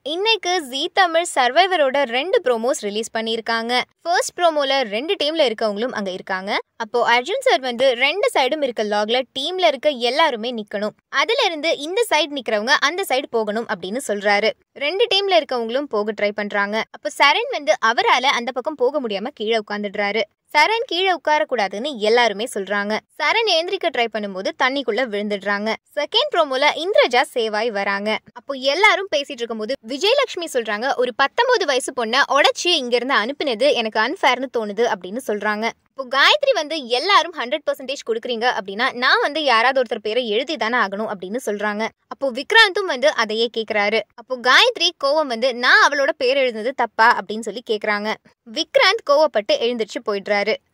இன்னைக்கு ஜீ தமிழ் சர்வைவரோட ரெண்டு ப்ரோமோஸ் ரிலீஸ் பண்ணியிருக்காங்க ஃபர்ஸ்ட் ப்ரோமோல ரெண்டு டீம்ல இருக்கவங்களும் அங்க இருக்காங்க அப்போ அர்ஜுன் சார் வந்து ரெண்டு சைடும் இருக்க லாக்ல டீம்ல இருக்க எல்லாருமே நிக்கணும் அதுல இருந்து இந்த சைடு நிக்கிறவங்க அந்த சைடு போகணும் அப்படின்னு சொல்றாரு ரெண்டு டீம்ல இருக்கவங்களும் போக ட்ரை பண்றாங்க அப்போ சரண் வந்து அவரால அந்த பக்கம் போக முடியாம கீழே உட்காந்துடுறாரு சரண் கீழே உட்காரக்கூடாதுன்னு எல்லாருமே சொல்றாங்க சரண் எழுந்திரிக்க ட்ரை பண்ணும்போது தண்ணிக்குள்ள விழுந்துடுறாங்க செகண்ட் ப்ரோமோல இந்திரஜா சேவாய் வராங்க அப்போ எல்லாரும் பேசிட்டு இருக்கும்போது விஜயலட்சுமி சொல்றாங்க ஒரு பத்தொன்பது வயசு பொண்ணை உடைச்சு இங்க இருந்து அனுப்பினது எனக்கு அன்ஃபேர்னு தோணுது அப்படின்னு சொல்றாங்க இப்போ காயத்ரி வந்து எல்லாரும் ஹண்ட்ரட் பர்சன்டேஜ் கொடுக்குறீங்க அப்படின்னா நான் வந்து யாராவது ஒருத்தர் பேரை எழுதி தானே ஆகணும் அப்படின்னு சொல்றாங்க அப்போ விக்ராந்தும் வந்து அதையே கேக்குறாரு அப்போ காயத்ரி கோவம் வந்து நான் அவளோட பேர் எழுதுனது தப்பா அப்படின்னு சொல்லி கேக்குறாங்க விக்ராந்த் கோவப்பட்டு எழுந்திருச்சு போயிடுறாரு